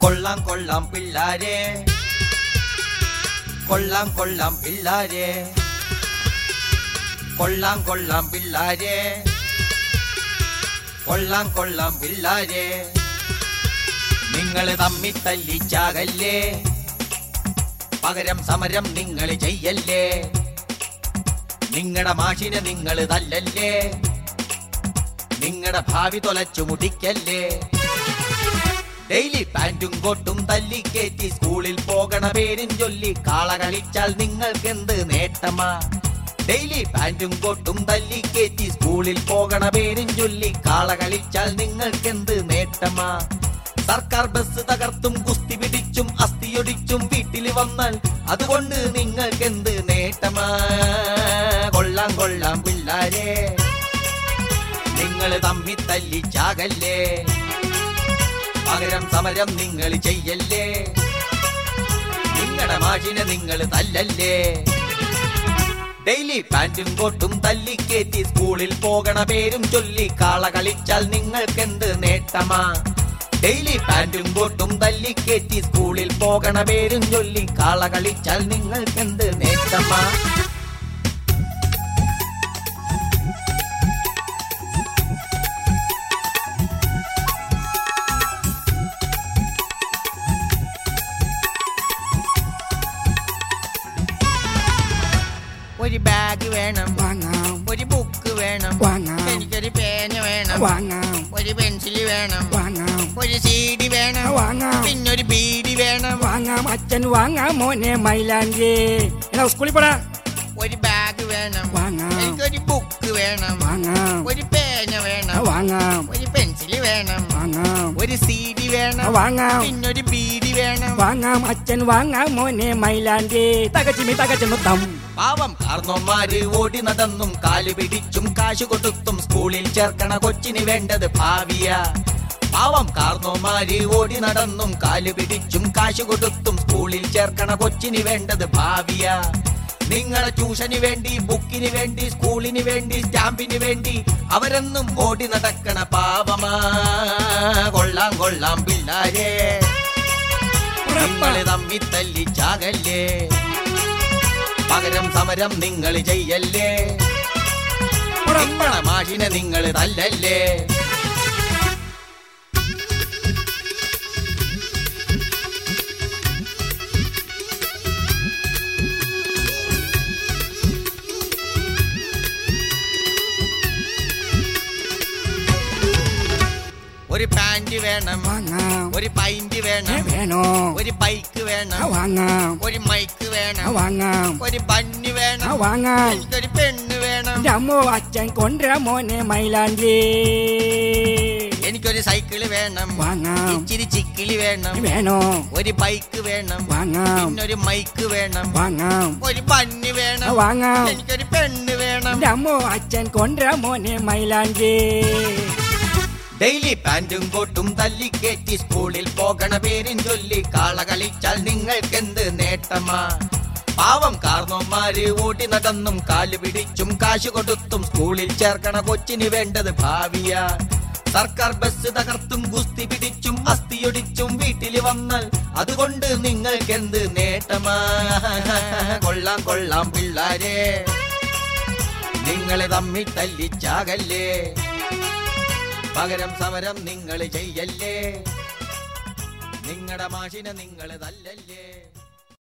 കൊള്ളാം കൊള്ളാം പിള്ളാരെ കൊള്ളാം കൊള്ളാം പിള്ളാരെ കൊള്ളാം കൊള്ളാം പിള്ളാരെ കൊള്ളാം കൊള്ളാം പിള്ളാരെ നിങ്ങൾ തമ്മി തല്ലിച്ചാകല്ലേ പകരം സമരം നിങ്ങൾ ചെയ്യല്ലേ നിങ്ങളുടെ മാഷിനെ നിങ്ങൾ തല്ലല്ലേ നിങ്ങളുടെ ഭാവി തൊലച്ചു മുടിക്കല്ലേ ഡെയിലി പാന്റും കോട്ടും തല്ലിക്കേറ്റി സ്കൂളിൽ പോകണ പേരും ചൊല്ലി കാള കളിച്ചാൽ നിങ്ങൾക്കെന്ത് നേട്ടമാ ഡെയിലി പാന്റും കോട്ടും തല്ലിക്കേറ്റി സ്കൂളിൽ പോകണ പേരും ചൊല്ലി കാള കളിച്ചാൽ നിങ്ങൾക്കെന്ത് നേട്ടമാ സർക്കാർ ബസ് തകർത്തും കുസ്തി പിടിച്ചും അസ്ഥിയൊടിച്ചും വീട്ടിൽ വന്നാൽ അതുകൊണ്ട് നിങ്ങൾക്കെന്ത് നേട്ടമാ കൊള്ളാം കൊള്ളാം പിള്ളാരെ നിങ്ങൾ തമ്മി തല്ലിച്ചാകല്ലേ പകരം സമരം നിങ്ങൾ ചെയ്യല്ലേ നിങ്ങളുടെ മാഷിനെ നിങ്ങൾ തല്ലല്ലേ ഡെയിലി പാന്റും കോട്ടും തല്ലിക്കേറ്റി സ്കൂളിൽ പോകണ പേരും ചൊല്ലി കാള കളിച്ചാൽ നിങ്ങൾക്കെന്ത് നേട്ടമാ ഡെയിലി പാന്റും കോട്ടും തല്ലിക്കേറ്റി സ്കൂളിൽ പോകണ പേരും ചൊല്ലി കാള കളിച്ചാൽ നിങ്ങൾക്കെന്ത് നേട്ടമാ ഒരു ബാഗ് വേണം വാങ്ങാം ഒരു ബുക്ക് വേണം വാങ്ങാം. എനിക്കൊരു പേന വേണം വാങ്ങാം ഒരു പെൻസിൽ വേണം വാങ്ങാം ഒരു സി ഡി വേണം വാങ്ങാം പിന്നൊരു ബീഡി വേണം വാങ്ങാം അച്ഛൻ വാങ്ങാം മോനെ മൈലാഞ്ചി എടാ സ്കൂളിൽ പോടാ ഒരു ബാഗ് വേണം വാങ്ങാം. എനിക്കൊരു ബുക്ക് വേണം വാങ്ങാം ഒരു പേന വേണം വാങ്ങാം ഒരു പെൻസിൽ വേണം വാങ്ങാം ഒരു സി ഡി വേണം വാങ്ങാം പിന്നൊരു ബീഡി വേണം വാങ്ങാം അച്ഛൻ വാങ്ങാം മോനെ മൈലാഞ്ചി തകച്ചിമി തകച്ചെന്നുത്തം പാവം കാർന്നോമാര് ഓടി നടന്നും കാല് പിടിച്ചും കാശ് കൊടുത്തും സ്കൂളിൽ ചേർക്കണ കൊച്ചിന് വേണ്ടത് ഭാവിയ പാവം കാർന്നോമാര് ഓടി നടന്നും കാല് പിടിച്ചും കാശ് കൊടുത്തും സ്കൂളിൽ ചേർക്കണ കൊച്ചിന് വേണ്ടത് ഭാവിയ നിങ്ങളെ ട്യൂഷന് വേണ്ടി ബുക്കിന് വേണ്ടി സ്കൂളിന് വേണ്ടി സ്റ്റാമ്പിന് വേണ്ടി അവരെന്നും ഓടി നടക്കണ പാവമാ കൊള്ളാം കൊള്ളാം പിള്ളാരെ നിങ്ങള് തമ്മി തല്ലിച്ചാകല്ലേ പകരം സമരം നിങ്ങൾ ചെയ്യല്ലേ നിങ്ങളെ മാഷിനെ നിങ്ങൾ തല്ലല്ലേ ഒരു പാന്റ് വേണം വാങ്ങാം ഒരു പൈന്റ് ഏ, വേണം വേണോ ഒരു ബൈക്ക് ആ, വേണം വാങ്ങാം ഒരു മൈക്ക് ആ, വേണം വാങ്ങാം ഒരു ബണ്ണ് ആ, വേണം വാങ്ങാം എനിക്കൊരു പെണ്ണ് വേണം എന്റെ അമ്മോ അച്ഛൻ കൊണ്ടുവരാ മോനെ മൈലാഞ്ചി എനിക്കൊരു സൈക്കിള് വേണം വാങ്ങാം ഇച്ചിരി ചിക്കിളി വേണം വേണോ ഒരു ബൈക്ക് വേണം വാങ്ങാം പിന്നൊരു മൈക്ക് വേണം വാങ്ങാം ഒരു ബണ്ണ് ആ, വേണം വാങ്ങാം എനിക്കൊരു പെണ്ണ് വേണം എന്റെ അമ്മോ അച്ഛൻ കൊണ്ടുവരാ മോനെ മൈലാഞ്ചി ഡെയിലി പാന്റും കോട്ടും തല്ലിക്കേറ്റി സ്കൂളിൽ പോകണ പേരും ചൊല്ലി കാള കളിച്ചാൽ നിങ്ങൾക്കെന്ത് നേട്ടമാ പാവം കാർന്നോന്മാര് ഓടി നടന്നും കാല് പിടിച്ചും കാശ് കൊടുത്തും സ്കൂളിൽ ചേർക്കണ കൊച്ചിന് വേണ്ടത് ഭാവിയ സർക്കാർ ബസ് തകർത്തും ഗുസ്തി പിടിച്ചും അസ്ഥിയൊടിച്ചും വീട്ടിൽ വന്നാൽ അതുകൊണ്ട് നിങ്ങൾക്കെന്ത് നേട്ടമാ കൊള്ളാം കൊള്ളാം പിള്ളാരെ നിങ്ങളെ തമ്മിൽ തല്ലിച്ചാകല്ലേ പകരം സമരം നിങ്ങൾ ചെയ്യല്ലേ നിങ്ങളുടെ മാഷിനെ നിങ്ങൾ തല്ലല്ലേ